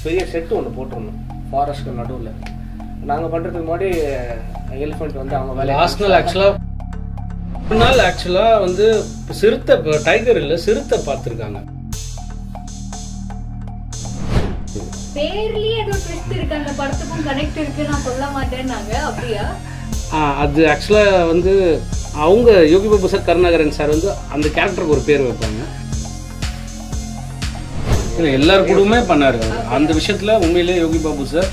பெரிய செட்டு ஒன்று போட்டிருந்தோம் ஃபாரஸ்ட்க்கு நடுவில் நாங்கள் பண்ணுறதுக்கு முன்னாடி எலிஃபெண்ட் வந்து அவங்க வேலையை லாஸ்ட் நாள் ஆக்சுவலாக ஒரு நாள் ஆக்சுவலாக வந்து சிறுத்தை டைகர் இல்லை சிறுத்தை பார்த்துருக்காங்க பேர்லயே ஏதோ ட்விஸ்ட் இருக்கு அந்த படத்துக்கும் கனெக்ட் இருக்கு நான் சொல்ல மாட்டேன்னாங்க அப்படியா அது ஆக்சுவலாக வந்து அவங்க யோகி பாபு சார் கருணாகரன் சார் வந்து அந்த கேரக்டருக்கு ஒரு பேர் வைப்பாங்க இல்லை எல்லார் கூடவுமே பண்ணார் அந்த விஷயத்தில் உண்மையிலே Yogi Babu sir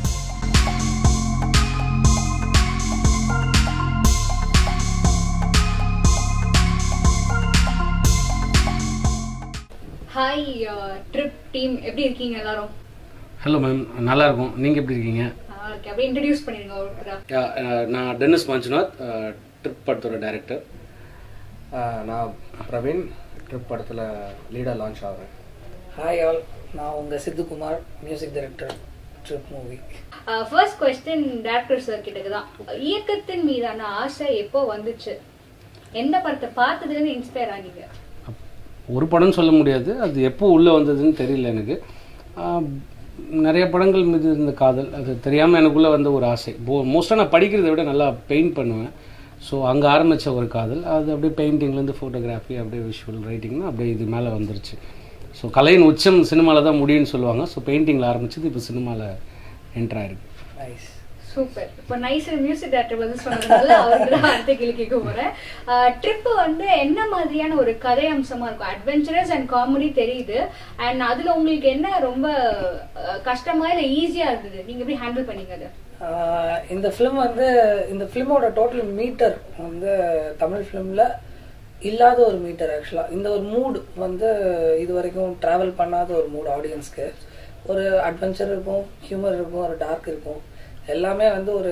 hi trip team எப்படி இருக்கீங்க எல்லாரும் ஹலோ மேம் நல்லா இருக்கும் நீங்கள் எப்படி இருக்கீங்க நல்லா இருக்கேன் அப்படியே இன்ட்ரடியூஸ் பண்ணிருங்க ஒருத்தரா Yeah, uh, நான் டென்னிஸ் மஞ்சுநாத் ட்ரிப் படத்தோட டைரக்டர் ஆஹ் நான் பிரவீன் ட்ரிப் படத்தில் லீடாக லான்ச் ஆகிறேன் ஹாய் ஆல் நான் உங்கள் Sidhukumar music director trip movie first question director sir கிட்ட தான் இயக்கத்தின் மீதான ஆசை எப்போ வந்துச்சு எந்த படத்தை பார்த்ததுல இருந்து இன்ஸ்பயர் ஆனீங்க ஒரு படம் சொல்ல முடியாது அது எப்போ உள்ளே வந்ததுன்னு தெரியல எனக்கு ஆஹ், நிறைய படங்கள் மீது இருந்த காதல் அது தெரியாமல் எனக்குள்ளே வந்த ஒரு ஆசை போ மோஸ்ட்டாக நான் படிக்கிறதை விட நல்லா பெயிண்ட் பண்ணுவேன் ஸோ அங்கே ஆரம்பித்த ஒரு காதல் அது அப்படியே பெயிண்டிங்லேருந்து ஃபோட்டோகிராஃபி அப்படியே விஷுவல் ரைட்டிங்னா அப்படியே இது மேலே வந்துருச்சு ஸோ கலையின் உச்சம் சினிமாவில் தான் முடியும்னு சொல்லுவாங்க ஸோ பெயிண்டிங்கில் ஆரம்பிச்சது இப்போ சினிமாவில் என்ட்ரு ஆயிருக்கு நைஸ் சூப்பர் இப்போ நைஸ் மியூசிக் டேரக்டர் வந்து சொன்னதுனால அவருக்கு தான் அடுத்த கேள்வி கேட்க போறேன் ட்ரிப் வந்து என்ன மாதிரியான ஒரு கதை அம்சமா இருக்கும் அட்வென்ச்சரஸ் அண்ட் காமெடி தெரியுது அண்ட் அதுல உங்களுக்கு என்ன ரொம்ப அஹ், கஷ்டமா இல்ல ஈஸியா இருந்தது நீங்க எப்படி ஹேண்டில் பண்ணீங்க அது இந்த ஃபிலிம் வந்து இந்த ஃபிலிமோட டோட்டல் மீட்டர் வந்து தமிழ் ஃபிலிமில் இல்லாத ஒரு மீட்டர் ஆக்சுவலாக இந்த ஒரு மூட் வந்து இது வரைக்கும் ட்ராவல் பண்ணாத ஒரு மூட் ஆடியன்ஸ்க்கு ஒரு அட்வென்ச்சர் இருக்கும் ஹியூமர் இருக்கும் ஒரு டார்க் இருக்கும் எல்லாமே வந்து ஒரு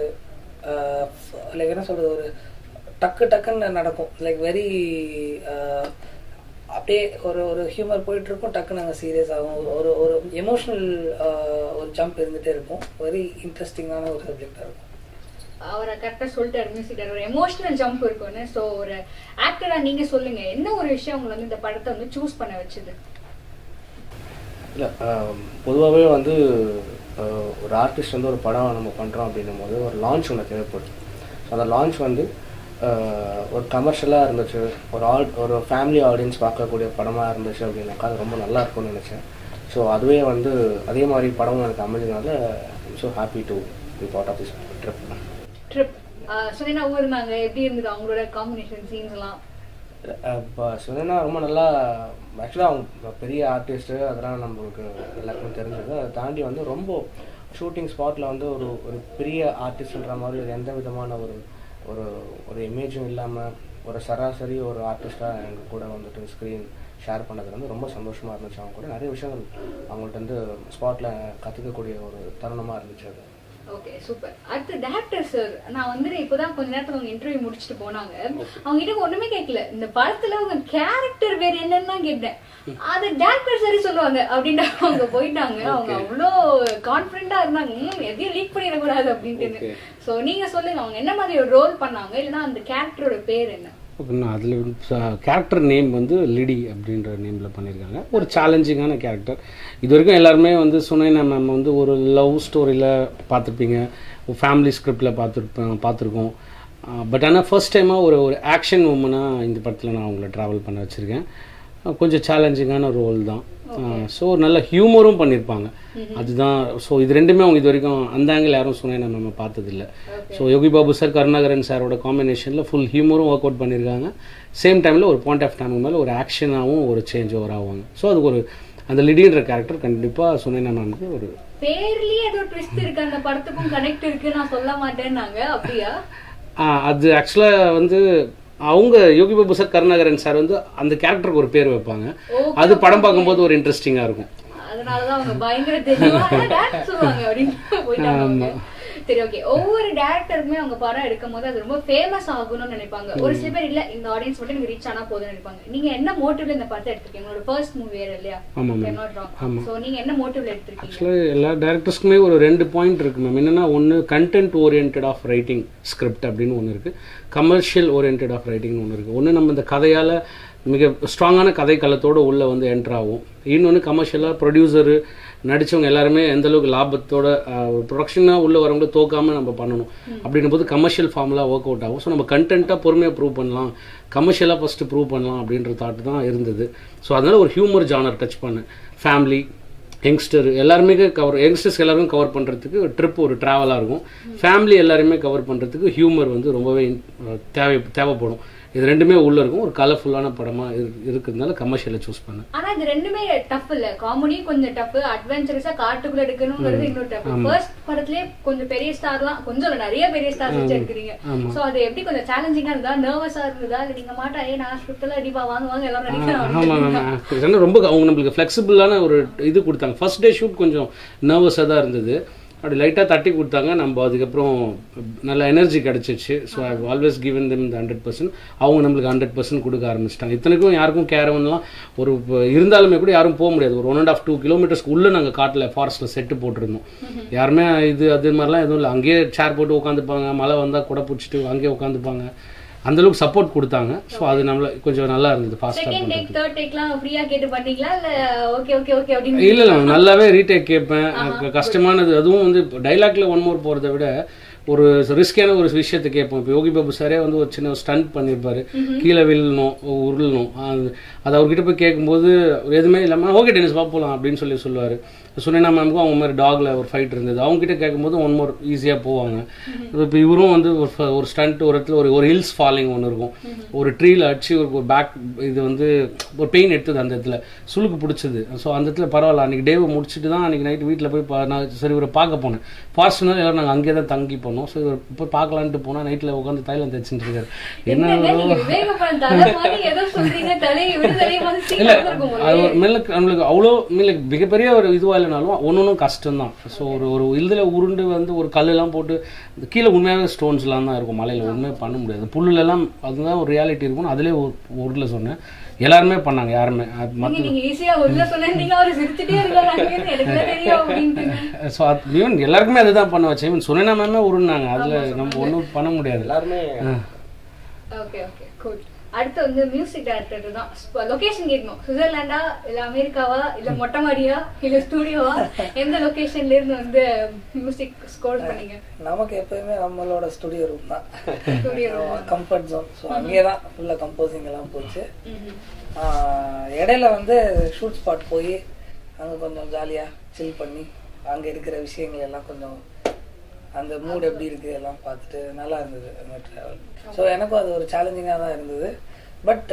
லைக் என்ன சொல்கிறது ஒரு டக்கு டக்குன்னு நடக்கும் லைக் வெரி அப்படியே ஒரு ஒரு ஹியூமர் போயிட்டு இருக்கும் டக்குன்னு அங்கே சீரியஸ் ஆகும் ஒரு ஒரு எமோஷ்னல் ஒரு ஜம்ப் இருந்துகிட்டே இருக்கும் வெரி இன்ட்ரெஸ்டிங்கான ஒரு சப்ஜெக்டாக இருக்கும் அவரை கரெக்டா சொல்லிட்டாரு மியூசிக் டேரக்டர் ஒரு எமோஷனல் ஜம்ப் இருக்கும்னு ஸோ ஒரு ஆக்டரா நீங்க சொல்லுங்க என்ன ஒரு விஷயம் உங்களை வந்து இந்த படத்தை வந்து சூஸ் பண்ண வச்சது இல்லை பொதுவாகவே வந்து ஆஹ் ஒரு ஆர்டிஸ்ட் வந்து ஒரு படம் நம்ம பண்ணுறோம் அப்படின்னும் போது ஒரு லான்ச் ஒன்று தேவைப்படுது ஸோ அந்த லான்ச் வந்து ஆஹ் ஒரு கமர்ஷியலாக இருந்துச்சு ஒரு ஆல் ஒரு ஃபேமிலி ஆடியன்ஸ் பார்க்கக்கூடிய படமாக இருந்துச்சு அப்படின்னாக்கா அது ரொம்ப நல்லா இருக்கும்னு நினச்சேன் ஸோ அதுவே வந்து அதே மாதிரி படமும் எனக்கு அமைஞ்சதுனால so happy to be part of this trip trip Sunaina ஊர் இருந்தாங்க எப்படி இருந்தது அவங்களோட காம்பினேஷன் சீன்ஸ் எல்லாம் இப்போ சொன்னா ரொம்ப நல்லா ஆக்சுவலாக அவங்க பெரிய ஆர்டிஸ்ட்டு அதெல்லாம் நம்மளுக்கு எல்லாருக்கும் தெரிஞ்சது அதை தாண்டி வந்து ரொம்ப ஷூட்டிங் ஸ்பாட்டில் வந்து ஒரு ஒரு பெரிய ஆர்டிஸ்ட்ன்ற மாதிரி ஒரு எந்த விதமான ஒரு ஒரு ஒரு இமேஜும் இல்லாமல் ஒரு சராசரி ஒரு ஆர்டிஸ்ட்டாக எங்கள் கூட வந்துட்டு ஸ்க்ரீன் ஷேர் பண்ணது வந்து ரொம்ப சந்தோஷமாக இருந்துச்சு அவங்க கூட நிறைய விஷயங்கள் அவங்கள்ட்ட வந்து ஸ்பாட்டில் கற்றுக்கக்கூடிய ஒரு தருணமாக இருந்துச்சு அது ஓகே சூப்பர் அடுத்து டேரக்டர் சார் நான் வந்து இப்போதான் கொஞ்ச நேரத்துல அவங்க இன்டர்வியூ முடிச்சுட்டு போனாங்க அவங்க கிட்ட ஒண்ணுமே கேட்கல இந்த படத்துல உங்க கேரக்டர் வேற என்னன்னு தான் கேட்டேன் அது டேரக்டர் சரி சொல்லுவாங்க அப்படின்ட்டு அவங்க போயிட்டாங்க அவங்க அவ்வளோ கான்பிடண்டா இருந்தாங்க "ம், எதையும் லீக் பண்ணிடக்கூடாது அப்படின்ட்டு சோ நீங்க சொல்லுங்க அவங்க என்ன மாதிரி ஒரு ரோல் பண்ணாங்க இல்லைன்னா அந்த கேரக்டரோட பேர் என்ன அதில் கேரக்டர் நேம் வந்து லிடி அப்படின்ற நேமில் பண்ணியிருக்காங்க ஒரு சேலஞ்சிங்கான கேரக்டர் இது வரைக்கும் எல்லாருமே வந்து சுனைனா மேம் வந்து ஒரு லவ் ஸ்டோரியில் பார்த்துருப்பீங்க ஒரு ஃபேமிலி ஸ்கிரிப்டில் பார்த்துருப்பேன் பார்த்துருக்கோம் பட் ஆனால் ஃபர்ஸ்ட் டைமாக ஒரு ஒரு ஆக்ஷன் உமனாக இந்த படத்தில் நான் அவங்கள ட்ராவல் பண்ண வச்சுருக்கேன் கொஞ்சம் சேலஞ்சிங்கான ரோல் தான் ஸோ நல்ல ஹியூமரும் பண்ணியிருப்பாங்க அதுதான் ஸோ இது ரெண்டுமே அவங்க இது வரைக்கும் அந்த ஆங்கிள் யாரும் சுனைனா மேம் பார்த்ததில்ல ஸோ யோகி பாபு சார் கருணாகரன் சாரோட காம்பினேஷனில் ஃபுல் ஹியூமரும் ஒர்க் அவுட் பண்ணியிருக்காங்க சேம் டைமில் ஒரு பாயிண்ட் ஆஃப் டைம் மேலே ஒரு ஆக்ஷனாகவும் ஒரு சேஞ்ச் ஓவர் ஆவாங்க ஸோ அதுக்கு ஒரு அந்த லிடின்ற கேரக்டர் கண்டிப்பாக சுனைனா மேம்க்கு ஒரு பேர்லயே ஏதோ ட்விஸ்ட் இருக்கு அந்த படத்துக்கும் கனெக்ட் இருக்கு நான் சொல்ல மாட்டேன்னாங்க அப்படியா ஆ, அது ஆக்சுவலாக வந்து அவங்க யோகி பாபு சார் கருணாகரன் சார் வந்து அந்த கேரக்டருக்கு ஒரு பேர் வைப்பாங்க Okay, அது படம் பார்க்கும்போது ஒரு இன்ட்ரெஸ்டிங்காக இருக்கும் அதனாலதான் அவங்க பயங்கர தெளிவா டேரக்ட் சொல்லுவாங்க அப்படின்னு போயிட்டாங்க அவங்க. சரி ஓகே ஒவ்வொரு டேரக்டருக்குமே அவங்க படம் எடுக்கும் போது அது ரொம்ப ஃபேமஸ் ஆகணும்னு நினைப்பாங்க ஒரு சில பேர் இல்ல இந்த ஆடியன்ஸ் மட்டும் எனக்கு ரீச் ஆனா போதும்னு நினைப்பாங்க நீங்க என்ன மோட்டிவ்ல இந்த படத்தை எடுத்திருக்கீங்க உங்களோட ஃபர்ஸ்ட் மூவி வேற இல்லையா ஆமாம் மேம் நாட் ராங் சோ நீங்க என்ன மோட்டிவ்ல எடுத்திருக்கீங்க ஆக்சுவலாக எல்லா டேரக்டர்ஸ்க்குமே ஒரு ரெண்டு பாயிண்ட் இருக்கு மேம் என்னன்னா ஒன்று content orient of writing script அப்படின்னு ஒன்று இருக்கு கமர்ஷியல் ஓரியன்ட் ஆஃப் ரைட்டிங்னு ஒன்று இருக்கு ஒன்று நம்ம இந்த கதையால் மிக ஸ்ட்ராங்கான கதை களத்தோடு உள்ளே வந்து என்ட்ரு ஆகும் இன்னொன்று கமர்ஷியலாக ப்ரொடியூசரு நடிச்சவங்க எல்லாருமே எந்த அளவுக்கு லாபத்தோட ஆஹ், ஒரு ப்ரொடக்ஷனாக உள்ள வரவங்கள தோக்காம நம்ம பண்ணணும் அப்படின்னும் போது கமர்ஷியல் ஃபார்ம்லாம் ஒர்க் அவுட் ஆகும் ஸோ நம்ம கண்டென்ட்டாக பொறுமையாக ப்ரூவ் பண்ணலாம் கமர்ஷியலாக ஃபஸ்ட்டு ப்ரூவ் பண்ணலாம் அப்படின்ற தாட் தான் இருந்தது ஸோ அதனால ஒரு ஹியூமர் ஜானர் டச் பண்ணேன் ஃபேமிலி யங்ஸ்டர் எல்லாருமே கவர் யங்ஸ்டர்ஸ் எல்லாருமே கவர் பண்ணுறதுக்கு ட்ரிப் ஒரு ட்ராவலாக இருக்கும் ஃபேமிலி எல்லாருமே கவர் பண்ணுறதுக்கு ஹியூமர் வந்து ரொம்பவே அஹ், தேவை தேவைப்படும் இது ரெண்டுமே உள்ளே இருக்கும் ஒரு கலர்ஃபுல்லான படமாக இருக்கிறதுனால கமர்ஷியலை சூஸ் பண்ணேன் ஆனா இது ரெண்டுமே டஃப் இல்ல காமெடி கொஞ்சம் டஃப் அட்வென்ச்சரஸா காட்டுக்குள்ள எடுக்கணுங்கிறது இன்னொரு டஃப் ஃபர்ஸ்ட் படத்துலயே கொஞ்சம் பெரிய ஸ்டார்லாம் கொஞ்சம் இல்ல நிறைய பெரிய ஸ்டார்ஸ் வச்சு எடுக்கிறீங்க சோ அது எப்படி கொஞ்சம் சேலஞ்சிங்கா இருந்தா நர்வஸா இருந்ததா இல்ல நீங்க மாட்டா ஏ நான் ஸ்கிரிப்ட்ல அடிப்பா வாங்க வாங்க எல்லாரும் நடிக்கிறோம் ஆமாம் மேம் ஏன்னா ரொம்ப அவங்க நம்மளுக்கு ஃப்ளெக்சிபிளான ஒரு இது கொடுத்தாங்க ஃபர்ஸ்ட் டே ஷூட் கொஞ்சம் நர்வஸாக தான் இருந்தது அப்படி லைட்டாக தட்டி கொடுத்தாங்க நம்ம அதுக்கப்புறம் நல்ல எனர்ஜி கிடச்சிச்சு so I always given them இந்த ஹண்ட்ரட் பர்சன்ட் அவங்க நம்மளுக்கு ஹண்ட்ரட் பர்சன்ட் கொடுக்க ஆரம்பிச்சிட்டாங்க இத்தனைக்கும் யாருக்கும் கேரவன்லாம் ஒரு இப்ப இருந்தாலுமே கூட யாரும் போக முடியாது ஒரு ஒன் அண்ட் ஆஃப் டூ கிலோமீட்டர்ஸ்க்கு உள்ளே நாங்கள் காட்டில் ஃபாரஸ்ட்டில் செட்டு போட்டிருந்தோம் யாருமே இது அது மாதிரிலாம் எதுவும் இல்லை அங்கேயே சேர் போட்டு உட்காந்துப்பாங்க மழை வந்தால் குடை பிடிச்சிட்டு அங்கேயே உட்காந்துப்பாங்க அந்த அளவுக்கு சப்போர்ட் கொடுத்தாங்க ஸோ அது நம்மள கொஞ்சம் நல்லா இருந்தது ஃபாஸ்ட்டாக செகண்ட் டேக் தேர்ட் டேக்லாம் ஃப்ரீயா கேட்டு பண்ணீங்களா இல்ல ஓகே ஓகே ஓகே அப்படின்னு இல்ல இல்ல நல்லாவே ரீடேக் கேட்பேன் க- கஷ்டமானது அதுவும் வந்து டைலாக்ல ஒன் மோர் போறதை விட ஒரு ரிஸ்கான ஒரு விஷயத்தை கேட்போம் இப்போ யோகி பாபு சாரே வந்து ஒரு சின்ன ஸ்டண்ட் பண்ணியிருப்பாரு கீழே விழணும் உருளணும் அது அது அவர்கிட்ட போய் கேட்கும்போது எதுவுமே இல்லாமல் ஓகே டென்னிஸ் பா போகலாம் அப்படின்னு சொல்லி சொல்லுவார் சுனேனா மேமுக்கும் அவங்க மாதிரி டாக்ல ஒரு ஃபைட் இருந்தது அவங்க கிட்ட கேட்கும்போது ஒன் மோர் ஈஸியாக போவாங்க இப்போ இவரும் வந்து ஒரு ஃப- ஒரு ஸ்டண்ட் ஒரு இடத்துல ஒரு ஒரு ஹில்ஸ் ஃபாலிங் ஒன்று இருக்கும் ஒரு ட்ரீல அடிச்சு ஒரு பேக் இது வந்து ஒரு பெயின் எடுத்தது அந்த இடத்துல சுளுக்கு பிடிச்சது ஸோ அந்த இடத்துல பரவாயில்ல அன்றைக்கி டேவை முடிச்சுட்டு தான் அன்றைக்கி நைட் வீட்டில் போய் பா- நான் சரி இவரை பார்க்க போனேன் ஃபாஸ்ட் நாள் எல்லாரும் நாங்கள் அங்கேயே தான் தங்கி போனோம் ஸோ இவர் இப்போ பார்க்கலான்ட்டு போனால் நைட்டில் உட்காந்து தைலம் தைச்சிட்டு இருக்காரு என்ன என்னங்க நீங்க விவேகப்படம் தலை மாதிரி ஏதோ சொல்றீங்க தலையை விடுதலை மாதிரி சீக்கிரம் இருக்கும் போல. அது ஒரு மேல நம்மளுக்கு அவ்வளோ மேல மிகப்பெரிய ஒரு இதுவாக இல்லைனாலும் ஒன்னொன்றும் கஷ்டம் தான் ஸோ ஒரு ஒரு இதில் உருண்டு வந்து ஒரு கல்லெல்லாம் போட்டு இந்த கீழே உண்மையாகவே ஸ்டோன்ஸ்லாம் தான் இருக்கும் மலையில் ஒன்றுமே பண்ண முடியாது புல்லுலலாம் அதுதான் ஒரு ரியாலிட்டி இருக்கும் அதிலே ஒரு ஊரில் சொன்னேன் எல்லாருமே பண்ணாங்க யாருமே அது மத்த நீங்க நீங்க ஈஸியா உள்ள சொன்னீங்க அவரு சிரிச்சுட்டே இருக்காரு அங்கேயிருந்து எனக்கு தான் தெரியும் அப்படின்ட்டு ஸோ ஈவன் எல்லாருக்குமே அதுதான் பண்ண வச்சேன் ஈவன் சுனேனா மேமே உருண்டாங்க அதில் நம்ம ஒன்றும் பண்ண முடியாது எல்லாருமே ஓகே ஓகே கூல் அடுத்து வந்து மியூசிக் டைரக்டர் தான் லொகேஷன் கேட்கணும் சுவிட்சர்லாண்டா இல்ல அமெரிக்காவா இல்ல மொட்டை மாடியா இல்ல ஸ்டூடியோவா எந்த லொகேஷன்ல இருந்து வந்து மியூசிக் ஸ்கோர் பண்ணீங்க நமக்கு எப்பயுமே நம்மளோட ஸ்டுடியோ ரூம் தான் ஸ்டூடியோ கம்ஃபர்ட் ஜோன் ஸோ அங்கேயே தான் ஃபுல்லாக கம்போசிங் எல்லாம் போச்சு ஆஹ் இடையில வந்து ஷூட் ஸ்பாட் போய் அங்கே கொஞ்சம் ஜாலியாக சில் பண்ணி அங்கே இருக்கிற விஷயங்கள் எல்லாம் கொஞ்சம் அந்த மூட் எப்படி இருக்கு எல்லாம் பார்த்துட்டு நல்லா இருந்தது அந்த ட்ராவல் ஸோ எனக்கும் அது ஒரு சேலஞ்சிங்காக தான் இருந்தது but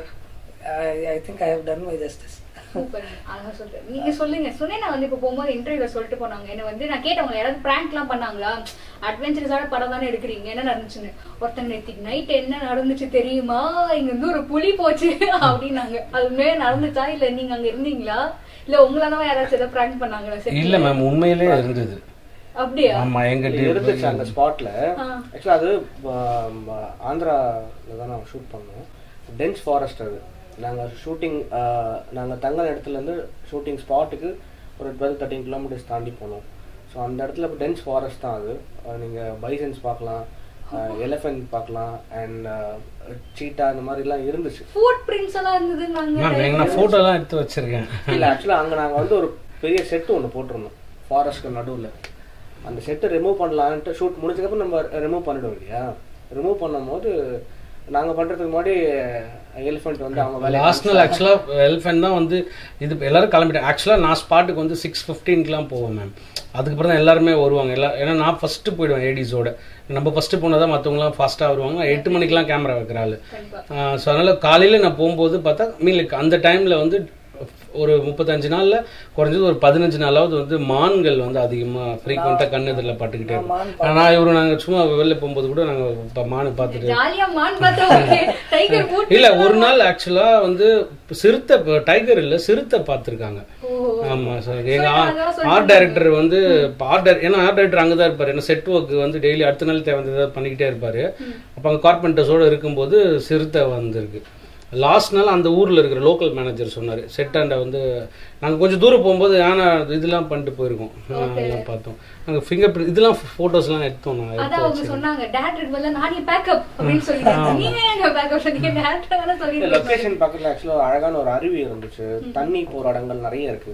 I think I have done my justice super அழகா சொல்றேன் நீங்க சொல்லுங்க சுனேனா வந்து இப்ப போகும்போது இன்டர்வியூல சொல்லிட்டு போனாங்க என்ன வந்து நான் கேட்டேன் உங்களை யாராவது பிராங்க் எல்லாம் பண்ணாங்களா அட்வென்ச்சரஸான படம் தானே எடுக்கிறீங்க என்ன நடந்துச்சுன்னு ஒருத்தங்க நேத்திக்கு நைட் என்ன நடந்துச்சு தெரியுமா இங்க இருந்து ஒரு புலி போச்சு அப்படின்னாங்க அது உண்மையே நடந்துச்சா இல்ல நீங்க அங்க இருந்தீங்களா இல்ல உங்களால யாராச்சும் ஏதாவது பிராங்க் பண்ணாங்களா சரி இல்லை மேம் உண்மையிலே இருந்தது அப்படியா ஆமாம் எங்கள் இருந்துச்சு அந்த ஸ்பாட்ல ஆ. ஆக்சுவலாக அது ஆம், ஆந்திரால தான் நாங்கள் ஷூட் பண்ணோம் டென்ஸ் ஃபாரஸ்ட் அது நாங்கள் ஷூட்டிங் நாங்கள் தங்கின இடத்துல இருந்து ஷூட்டிங் ஸ்பாட்டுக்கு ஒரு டுவெல் தேர்ட்டின் கிலோமீட்டர்ஸ் தாண்டி போனோம் ஸோ அந்த இடத்துல டென்ஸ் ஃபாரஸ்ட் தான் அது நீங்கள் பைசன்ஸ் பார்க்கலாம் எலிஃபென்ட் பார்க்கலாம் அண்ட் சீட்டா இந்த மாதிரிலாம் இருந்துச்சு ஃபுட் பிரிண்ட்ஸ் எல்லாம் இருந்தது மேம் நாங்க எங்க நான் ஃபோட்டோலாம் எடுத்து வச்சிருக்கேன் இல்லை ஆக்சுவலாக அங்கே நாங்கள் வந்து ஒரு பெரிய செட்டு ஒன்று போட்டிருந்தோம் ஃபாரஸ்ட்க்கு நடுவில் அந்த செட்டை ரிமூவ் பண்ணலான்ட்டு ஷூட் முடிஞ்சதுக்கப்புறம் நம்ம ரிமூவ் பண்ணிடுவோம் இல்லையா ரிமூவ் பண்ணும்போது நாங்கள் பண்ணுறதுக்கு முன்னாடி எலிஃபென்ட் வந்து அவங்க வேலையை லாஸ்ட் நாள் ஆக்சுவலாக எலிஃபென்ட் தான் வந்து இது இப்ப எல்லாரும் கிளம்பிட்டேன் ஆக்சுவலாக நான் ஸ்பாட்டுக்கு வந்து சிக்ஸ் ஃபிஃப்டீன்க்குலாம் போவேன் மேம் அதுக்கப்புறம் தான் எல்லாருமே வருவாங்க எல்லா ஏன்னா நான் ஃபஸ்ட்டு போயிடுவேன் ஏடிஸோட நம்ம ஃபஸ்ட்டு போனால் தான் மற்றவங்களாம் ஃபாஸ்ட்டாக வருவாங்க எட்டு மணிக்கெலாம் கேமரா வைக்கிறாள் கண்டிப்பா ஸோ அதனால் காலையில் நான் போகும்போது பார்த்தா மீன் அந்த டைமில் வந்து ஒரு முப்பத்தஞ்சு நாள்ல குறைஞ்சது ஒரு பதினஞ்சு நாளாவது வந்து மான்கள் வந்து அதிகமா ஃப்ரீக்வெண்ட்டாக கண்ணு இதில் பட்டுக்கிட்டே இருக்கும் நான் இவரு நாங்க சும்மா வெளில போகும்போது கூட நாங்க இப்போ மானை பார்த்துட்டு ஜாலியா மான் பார்த்தா ஓகே டைகர் மூட் இல்ல ஒரு நாள் ஆக்சுவலா வந்து சிறுத்தை டைகர் இல்ல சிறுத்தை பார்த்திருக்காங்க ஆமா சார் எங்க ஆர்ட் டைரக்டர் வந்து ஆர்ட் ஏன்னா ஆர்ட் டைரக்டர் அங்கதான் இருப்பாரு ஏன்னா செட் ஒர்க் வந்து டெய்லி அடுத்த நாள் தேவை ஏதாவது பண்ணிக்கிட்டே இருப்பாரு அப்ப அங்க கார்பெண்டர்ஸோட இருக்கும்போது சிறுத்தை வந்திருக்கு லாஸ்ட் நாள் அந்த ஊர்ல இருக்கிற லோக்கல் மேனேஜர் சொன்னாரு செட்டாண்ட வந்து நாங்க கொஞ்சம் தூரம் போகும்போது ஆனா இதெல்லாம் பண்ணிட்டு போயிருக்கோம் அதெல்லாம் பார்த்தோம் நாங்க ஃபிங்கர் பிரிண்ட் இதெல்லாம் போட்டோஸ் எல்லாம் எடுத்தோம் நான் அதான் அவங்க சொன்னாங்க டேரக்டர் பதிலா நானே பேக்கப் அப்படின்னு சொல்லிட்டாங்க நீங்க எங்க பேக்கப் சொன்னீங்க டேரக்டர் தானே சொல்லிட்டு லொக்கேஷன் பக்கத்தில் ஆக்சுவலாக அழகான ஒரு அருவி இருந்துச்சு தண்ணி போகிற இடங்கள் நிறைய இருக்கு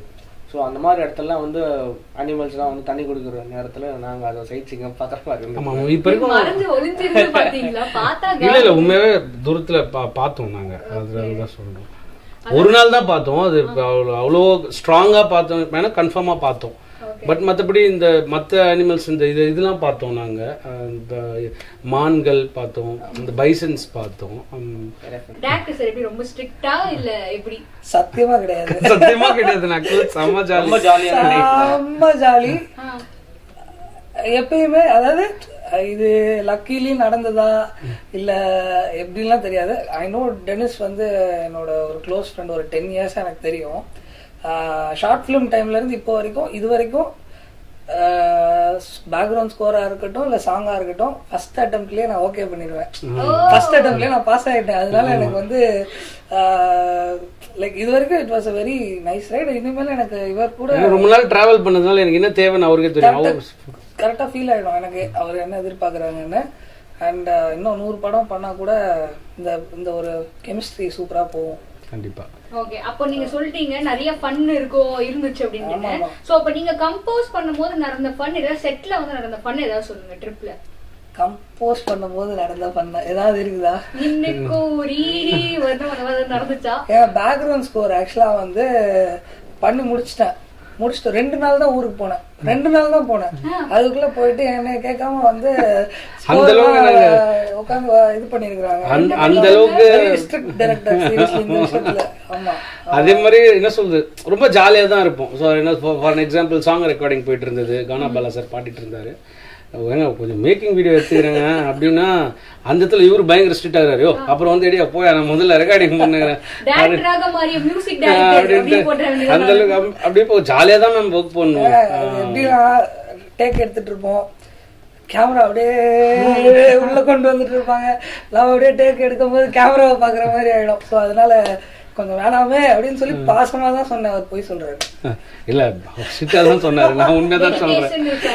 ஸோ அந்த மாதிரி இடத்துலலாம் வந்து அனிமல்ஸ்லாம் வந்து தண்ணி குடிக்கிற நேரத்தில் நாங்கள் அதை சைட் சீங்க பார்க்குற மாதிரி இருந்தோம் ஆமாம் இப்போ வரைக்கும் மறைஞ்சு ஒளிஞ்சிருந்து பாத்தீங்களா பார்த்தா இல்ல இல்ல உண்மையாவே தூரத்துல பா பார்த்தோம் நாங்க அதுதான் சொல்றோம் ஒரு நாள் தான் பார்த்தோம் அது இப்ப அவ்வளோ அவ்வளோ ஸ்ட்ராங்கா பார்த்தோம் வேணா கன்ஃபார்மா பார்த்தோம் பட் மற்றபடி இந்த மற்ற அனிமல்ஸ் இந்த இது இதெல்லாம் பார்த்தோம் நாங்க அஹ் இந்த மான்கள் பார்த்தோம் இந்த பைசன்ஸ் பார்த்தோம் உம், டேரக்டர் சார் எப்படி ரொம்ப ஸ்ட்ரிக்ட்டா இல்ல எப்படி சத்தியமா கிடையாது சத்தியமா கிடையாது நான் செம்ம ஜாலி ரொம்ப ஜாலியான செம்ம ஜாலி ஆ. எப்பயுமே அதாவது இது லக்கிலி நடந்ததா இல்ல எப்படின்லாம் தெரியாது ஐ நோ டெனிஸ் வந்து என்னோட ஒரு க்ளோஸ் ஃப்ரெண்ட் ஒரு டென் இயர்ஸ் எனக்கு தெரியும் ஷார்ட் ஃபிலிம் டைம்ல இருந்து இப்போ வரைக்கும் இது வரைக்கும் பேக்ரவுண்ட் ஸ்கோரா இருக்கட்டும் இல்ல சாங்கா இருக்கட்டும் ஃபர்ஸ்ட் அட்டம்ப்ட்லயே நான் ஓகே பண்ணிடுவேன் ஃபர்ஸ்ட் அட்டம்ப்ட்லயே நான் பாஸ் ஆயிட்டேன் அதனால எனக்கு வந்து லைக் இது வரைக்கும் it was a very nice right இனிமேல் எனக்கு இவர் கூட ஏன்னா ரொம்ப நாள் டிராவல் பண்ணதுனால எனக்கு என்ன தேவைன்னு அவருக்கே தெரியும் அவர் கரெக்டா ஃபீல் ஆயிடும் எனக்கு அவர் என்ன எதிர்பார்க்கறாங்கன்னு அண்ட் இன்னும் நூறு படம் பண்ணா கூட இந்த இந்த ஒரு கெமிஸ்ட்ரி சூப்பரா போகும் கண்டிப்பா ஓகே அப்போ நீங்க சொல்லிட்டீங்க நிறைய ஃபன் இருக்கும் இருந்துச்சு அப்படின்னு ஆமா, ஆமா. சோ அப்ப நீங்க கம்போஸ் பண்ணும்போது நடந்த ஃபன் ஏதாவது செட்ல வந்து நடந்த ஃபன் ஏதாவது சொல்லுங்க ட்ரிப்ல கம்போஸ் பண்ணும்போது நடந்த பண்ண ஏதாவது இருக்குதா நின்னுக்கு ரீரி வந்து அந்த மாதிரி நடந்துச்சா ஏன் பேக்ரவுண்ட் ஸ்கோர் ஆக்சுவலா வந்து பண்ணி முடிச்சிட்டேன் முடிச்சிட்டு ரெண்டு நாள் தான் ஊருக்கு போனேன் ரெண்டு நாள் தான் போனேன் அதுக்குள்ள போயிட்டு என்ன கேட்காம வந்து அந்த அளவுக்கு உட்காந்து இது பண்ணிருக்காங்க அந்த அந்த அளவுக்கு ஸ்ட்ரிக்ட் டைரக்டர் சீரியஸ்லி இந்த விஷயத்துல ஆமா அதே மாதிரி என்ன சொல்றது ரொம்ப ஜாலியா தான் இருப்போம் ஸோ என்ன ஃபார் எக்ஸாம்பிள் சாங் ரெக்கார்டிங் போயிட்டு இருந்தது கானா பாலா சார் பாடிட்டு இருந்தாரு ஏங்க கொஞ்சம் மேக்கிங் வீடியோ எடுத்துக்கிறேங்க அப்படின்னா அந்த இடத்துல இவரு பயங்கர ஸ்ட்ரிக்ட் ஆகுறாரு "யோ, அப்புறம் வந்து எடியா போய் நான் முதல்ல ரெக்கார்டிங் பண்ணுறேன் டேரக்டராக மாறிய மியூசிக் டைரக்டர் அப்படின்னு போட்ட அப்படின்ட்டு அந்த அளவுக்கு அப்~ அப்படியே போ ஜாலியா தான் மேம் ஒர்க் பண்ணுவோம் அது எப்படின்னா டேக் எடுத்துட்டு இருப்போம் கேமரா அப்படியே உள்ள கொண்டு வந்துட்டு இருப்பாங்க நான் அப்படியே டேக் எடுக்கும் போது கேமராவை பாக்குற மாதிரி ஆயிடும் ஸோ அதனால கொஞ்சம் வேணாமே அப்படின்னு சொல்லி பாசமா தான் சொன்னேன் அவர் போய் சொல்றாரு இல்ல ஸ்ட்ரிக்டா தான் சொன்னாரு நான் உண்மைதான் சொல்றேன்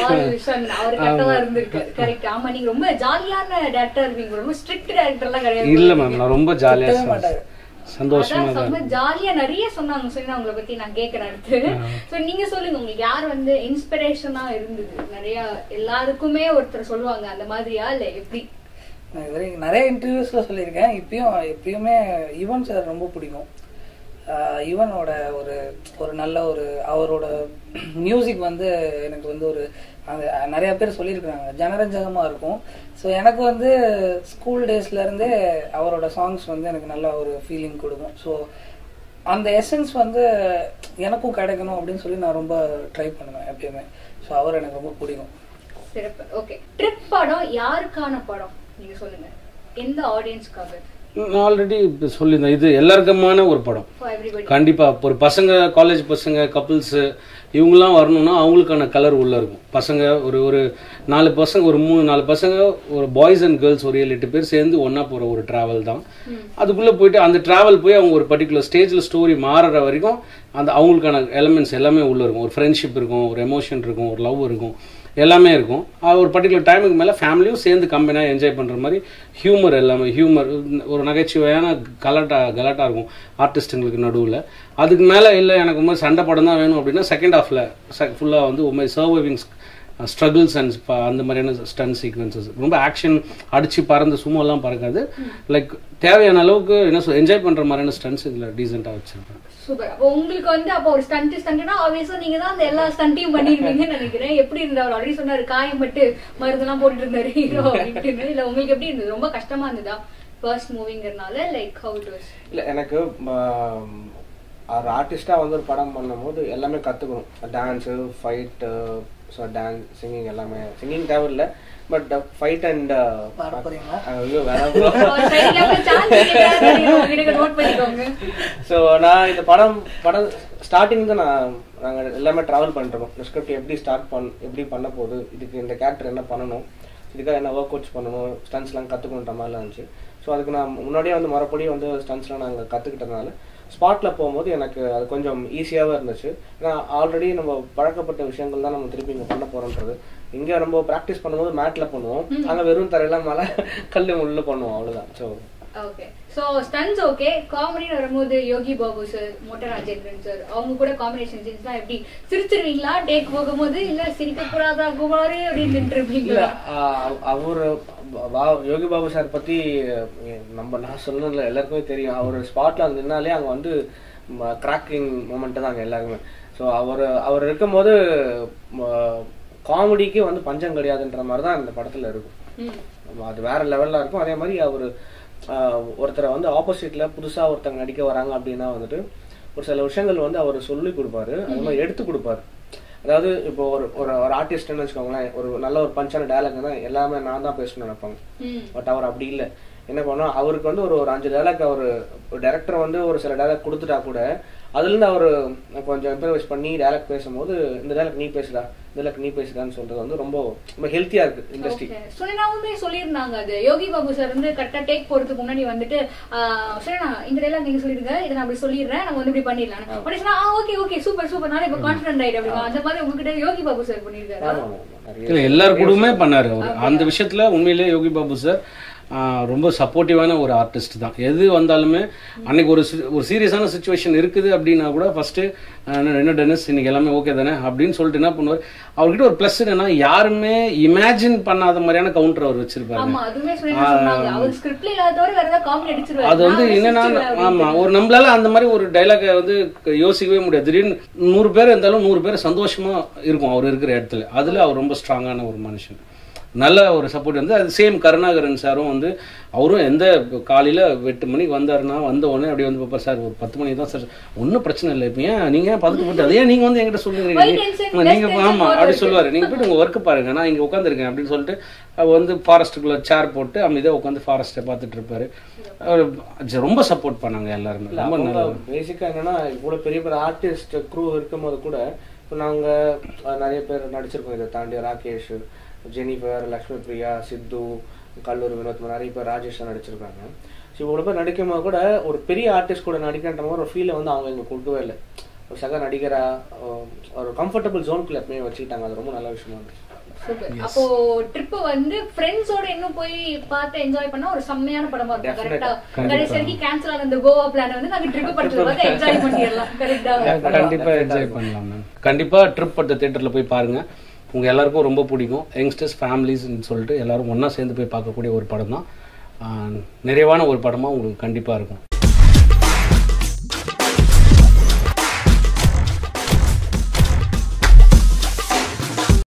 அவர் கரெக்டா இருந்திருக்காரு கரெக்ட் ஆமா நீங்க ரொம்ப ஜாலியான டேரக்டர் இருப்பீங்க ரொம்ப ஸ்ட்ரிக்ட் டேரக்டர் எல்லாம் கிடையாது இல்ல மேம் நான் ரொம்ப ஜாலியா திட்டவே மாட்டாரு. சந்தோஷமா அதான் செம்ம ஜாலியா நிறைய சொன்னாங்க சொல்லி நான் உங்களை பத்தி நான் கேக்குறேன் அடுத்து சோ நீங்க சொல்லுங்க உங்களுக்கு யார் வந்து இன்ஸ்பிரேஷனா இருந்தது நிறைய எல்லாருக்குமே ஒருத்தர் சொல்லுவாங்க அந்த மாதிரியா இல்ல எப்படி நான் இது வரைக்கும் நிறைய இன்டர்வியூஸ்ல சொல்லியிருக்கேன் இப்பயும் எப்பயுமே யுவன் சார் ரொம்ப பிடிக்கும் ஆஹ் யுவனோட ஒரு ஒரு நல்ல ஒரு அவரோட மியூசிக் வந்து எனக்கு வந்து ஒரு அந்த நிறைய பேர் சொல்லியிருக்கிறாங்க ஜனரஞ்சகமா இருக்கும் ஸோ எனக்கு வந்து ஸ்கூல் டேஸ்ல இருந்தே அவரோட சாங்ஸ் வந்து எனக்கு நல்ல ஒரு ஃபீலிங் கொடுக்கும் ஸோ அந்த எசன்ஸ் வந்து எனக்கும் கிடைக்கணும் அப்படின்னு சொல்லி நான் ரொம்ப ட்ரை பண்ணுவேன் எப்பயுமே ஸோ அவர் எனக்கு ரொம்ப பிடிக்கும் சிறப்பு ஓகே ட்ரிப் படம் யாருக்கான படம் நீங்க சொல்லுங்க எந்த ஆடியன்ஸ்க்காக நான் ஆல்ரெடி சொல்லியிருந்தேன் இது எல்லாருக்குமான ஒரு படம் ஃபார் எவ்ரிபடி கண்டிப்பா ஒரு பசங்க காலேஜ் பசங்க கப்புள்ஸ் இவங்கெல்லாம் வரணும்னா அவங்களுக்கான கலர் உள்ள இருக்கும் பசங்க ஒரு ஒரு நாலு பசங்க ஒரு மூணு நாலு பசங்க ஒரு பாய்ஸ் அண்ட் கேர்ள்ஸ் ஒரு ஏழு எட்டு பேர் சேர்ந்து ஒண்ணா போற ஒரு டிராவல் தான் அதுக்குள்ள போயிட்டு அந்த டிராவல் போய் அவங்க ஒரு பர்டிகுலர் ஸ்டேஜ்ல ஸ்டோரி மாறுற வரைக்கும் அந்த அவங்களுக்கான எலமெண்ட்ஸ் எல்லாமே உள்ள இருக்கும் ஒரு ஃப்ரெண்ட்ஷிப் இருக்கும் ஒரு எமோஷன் இருக்கும் ஒரு லவ் இருக்கும் எல்லாமே இருக்கும் அது ஒரு பர்டிகுலர் டைமுக்கு மேலே ஃபேமிலியும் சேர்ந்து கம்பெனியாக என்ஜாய் பண்ணுற மாதிரி ஹியூமர் எல்லாமே ஹியூமர் ஒரு நகைச்சுவையான கலாட்டா கலாட்டா இருக்கும் ஆர்டிஸ்ட்டுங்களுக்கு நடுவில் அதுக்கு மேலே இல்லை எனக்கு உண்மை சண்டை படம் தான் வேணும் அப்படின்னா செகண்ட் ஹாஃபில் ஃபுல்லாக வந்து உண்மை சர்வைவிங் ஸ்ட்ரகிள்ஸ் அண்ட் அந்த மாதிரியான ஸ்டன் சீக்வன்சஸ் ரொம்ப ஆக்ஷன் அடிச்சு பறந்து சும்மாலாம் பறக்காது லைக் தேவையான அளவுக்கு என்ன சொல் என்ஜாய் பண்ணுற மாதிரியான ஸ்டன்ஸ் இதில் டீசெண்டாக வச்சுருப்பேன் சூப்பர் அப்போ உங்களுக்கு வந்து அப்போ ஒரு ஸ்டண்ட் ஸ்டண்ட்னா ஆப்வியஸா நீங்க தான் அந்த எல்லா ஸ்டண்ட்டையும் பண்ணிருப்பீங்கன்னு நினைக்கிறேன் எப்படி இருந்தா அவர் ஆல்ரெடி சொன்னாரு காயம்பட்டு மருந்தெல்லாம் போட்டுட்டு இருந்தாரு ஹீரோ அப்படின்ட்டு இல்ல உங்களுக்கு எப்படி இருந்தது ரொம்ப கஷ்டமா இருந்ததா ஃபர்ஸ்ட் மூவிங்கிறனால லைக் ஹவு இட் வாஸ் இல்லை எனக்கு ஆம், ஒரு ஆர்டிஸ்டாக வந்து ஒரு படம் பண்ணும்போது எல்லாமே கற்றுக்கணும் dance fight so dance singing எல்லாமே சிங்கிங் தேவையில்லை பட் ஃபைட் அண்ட் பாட போறீங்களா? ஐயோ வேற bro. நோட் பண்ணிக்கோங்க ஸோ நான் இந்த படம் படம் ஸ்டார்டிங் தான் நான் நாங்கள் எல்லாமே ட்ராவல் பண்ணிருக்கோம் இந்த ஸ்கிரிப்ட் எப்படி ஸ்டார்ட் பண் எப்படி பண்ண போகுது இதுக்கு இந்த கேரக்டர் என்ன பண்ணணும் இதுக்காக என்ன ஒர்க் அவுட்ஸ் பண்ணணும் ஸ்டன்ஸ்லாம் கற்றுக்கணுன்ற மாதிரிலாம் இருந்துச்சு ஸோ அதுக்கு நான் முன்னாடியே வந்து மறுபடியும் வந்து ஸ்டன்ஸ்லாம் நாங்கள் கற்றுக்கிட்டதுனால ஸ்பாட்டில் போகும்போது எனக்கு அது கொஞ்சம் ஈஸியாகவே இருந்துச்சு ஏன்னா ஆல்ரெடி நம்ம பழக்கப்பட்ட விஷயங்கள் தான் நம்ம திருப்பி இங்கே பண்ண போகிறோன்றது இங்கே நம்ம ப்ராக்டிஸ் பண்ணும்போது மேட்டில் பண்ணுவோம் அங்கே வெறும் தரையெல்லாம் மேலே கல் முள்ள பண்ணுவோம் அவ்வளோதான் so okay so stunts okay காமெடின்னு வரும்போது யோகி பாபு சார் மோட்டர் ராஜேந்திரன் சார் அவங்க கூட காம்பினேஷன் சீன்ஸ்லாம் எப்படி சிரிச்சிருவீங்களா டேக் போகும்போது இல்ல சிரிக்க கூடாதா குமாரு அப்படின்னு இல்ல நின்றுருவீங்களா அவர் யோகி பாபு சார் பத்தி அஹ், நம்ம நான் சொல்லணும்ல எல்லாருக்குமே தெரியும் அவர் ஸ்பாட்ல அங்க நின்னாலே அங்க வந்து கிராக்கிங் மூமெண்ட் தான் அங்க எல்லாருமே ஸோ அவர் அவர் இருக்கும்போது காமெடிக்கு வந்து பஞ்சம் கிடையாதுன்ற மாதிரி தான் இந்த படத்துல இருக்கும் ம் ஆமா, அது வேற லெவல்ல இருக்கும் அதே மாதிரி அவர் ஒருத்தரை வந்து ஆப்போசிட்ல புதுசா ஒருத்தங்க நடிக்க வராங்க அப்படின்னா வந்துட்டு ஒரு சில விஷயங்கள் வந்து அவர் சொல்லி கொடுப்பாரு அது மாதிரி எடுத்து கொடுப்பாரு அதாவது இப்போ ஒரு ஒரு ஒரு ஆர்டிஸ்ட்னு வச்சுக்கோங்களேன் ஒரு நல்ல ஒரு பஞ்சான டயலாக் தான் எல்லாமே நான் தான் பேசணும்னு நினைப்பாங்க ம் பட் அவர் அப்படி இல்லை என்ன பண்ணோம் அவருக்கு வந்து ஒரு ஒரு அஞ்சு டைலாக் அவர் டேரக்டர் வந்து ஒரு சில டைலாக் கொடுத்துட்டா கூட அதுலேருந்து அவர் கொஞ்சம் இம்ப்ரவைஸ் பண்ணி டைலாக் பேசும்போது இந்த டைலாக் நீ பேசுடா இந்த டைலாக் நீ பேசுடான்னு சொல்றது வந்து ரொம்ப ரொம்ப ஹெல்த்தியா இருக்கு இண்டஸ்ட்ரி Okay. சுனினாவுமே சொல்லியிருந்தாங்க அது யோகி பாபு சார் வந்து கரெக்டா டேக் போறதுக்கு முன்னாடி வந்துட்டு ஆஹ், சுனினா இந்த டைலாக் நீங்க சொல்லிடுங்க இதை நான் அப்படி சொல்லிடுறேன் நம்ம வந்து இப்படி பண்ணிடலாம் உடனே சொன்னா ஓகே ஓகே சூப்பர் சூப்பர் நானே இப்ப கான்பிடன்ட் ஆயிட்டு அப்படி அந்த மாதிரி உங்ககிட்ட யோகி பாபு சார் பண்ணிருக்காரு ஆமா ஆமா ஆமா. நிறைய இல்லை எல்லார் கூடவுமே பண்ணாரு அவர் அந்த விஷயத்துல உண்மையிலே யோகி பாபு சார் ஆஹ், ரொம்ப சப்போர்ட்டிவான ஒரு ஆர்டிஸ்ட் தான் எது வந்தாலுமே அன்னைக்கு ஒரு சி- ஒரு சீரியஸான சுச்சுவேஷன் இருக்குது அப்படின்னா கூட ஃபர்ஸ்ட் என்ன டென்னிஸ் இன்னைக்கு எல்லாமே ஓகே தானே அப்படின்னு சொல்லிட்டு என்ன பண்ணுவார் அவர்கிட்ட ஒரு ப்ளஸ் என்னன்னா யாருமே இமேஜின் பண்ணாத மாதிரியான கவுண்டர் அவர் வச்சிருப்பாரு ஆமா அதுவுமே சுனினா சொன்னாங்க அவர் ஸ்கிரிப்ட்ல இல்லாத தவிர வேற ஏதாவது காமெடி அடிச்சிருவாரு அது வந்து நான் என்னன்னா சிரிச்சிருவேன் ஆமா ஒரு நம்மளால அந்த மாதிரி ஒரு டைலாக வந்து யோசிக்கவே முடியாது திடீர்னு நூறு பேர் இருந்தாலும் நூறு பேர் சந்தோஷமா இருக்கும் அவர் இருக்கிற இடத்துல அதுல அவர் ரொம்ப ஸ்ட்ராங்கான ஒரு மனுஷன் நல்ல ஒரு சப்போர்ட் வந்து அது சேம் கருணாகரன் சாரும் வந்து அவரும் எந்த காலையில எட்டு மணிக்கு வந்தாருன்னா வந்த உடனே அப்படியே வந்து பார்ப்பார் சார் ஒரு பத்து மணிக்கு தான் சார் ஒன்றும் பிரச்சனை இல்லை இப்போ ஏன் நீங்க ஏன் பதுக்கப்பட்டு அதே நீங்க வந்து என்கிட்ட Why சொல்லுங்க tension, நீங்க less tension, ஆமா more அப்படி work. சொல்லுவாரு நீங்க போயிட்டு உங்க ஒர்க் பாருங்க நான் இங்க உட்காந்துருக்கேன் அப்படின்னு சொல்லிட்டு அவர் வந்து ஃபாரஸ்ட்டுக்குள்ள சேர் போட்டு அமைதியா உட்காந்து ஃபாரஸ்ட்டை பார்த்துட்டு இருப்பாரு அவர் ஜ- ரொம்ப சப்போர்ட் பண்ணாங்க எல்லாருமே இல்ல, ரொம்ப அவங்க நல்ல பேசிக்கா என்னன்னா இவ்வளவு பெரிய பெரிய ஆர்டிஸ்ட் க்ரூ இருக்கும்போது கூட இப்போ நாங்க அஹ், நிறைய பேர் நடிச்சிருக்கோம் இதை தாண்டி ராகேஷ் ஜெனிஃபர் லக்ஷ்மி பிரியா சித்து கல்லூரி வினோத் நிறைய பேர் ராஜேஷ் நடிச்சிருக்காங்க ஸோ இவ்வளவு பேர் நடிக்கும் போது கூட ஒரு பெரிய ஆர்டிஸ்ட் கூட நடிக்கின்ற மாதிரி ஒரு ஃபீலை வந்து அவங்க இங்க கொடுக்கவே இல்லை ஒரு சக நடிகரா அஹ், ஒரு கம்ஃபர்டபுள் ஜோனுக்குள்ள எப்பவுமே வச்சுக்கிட்டாங்க அது ரொம்ப நல்ல விஷயமா இருந்துச்சு சூப்பர் அப்போ ட்ரிப் வந்து ஃப்ரெண்ட்ஸோட இன்னும் போய் பார்த்து என்ஜாய் பண்ணா ஒரு செம்மையான படமா இருக்கும் கரெக்டா கடைசி வரைக்கும் கேன்சல் ஆன அந்த கோவா பிளான் வந்து நாங்க ட்ரிப் படத்துல பார்த்து என்ஜாய் பண்ணிடலாம் கரெக்டா கண்டிப்பா என்ஜாய் பண்ணலாம் மேம் கண்டிப்பா ட்ரிப் பட்ட தேட்டர்ல போய் பாருங்க உங்க எல்லாருக்கும் ரொம்ப பிடிக்கும் யங்ஸ்டர்ஸ் ஃபேமிலிஸ்ன்னு சொல்லிட்டு எல்லாரும் ஒண்ணா சேர்ந்து போய் பார்க்கக்கூடிய ஒரு படம் தான் ஆஹ் நிறைவான ஒரு படமா உங்களுக்கு கண்டிப்பா இருக்கும்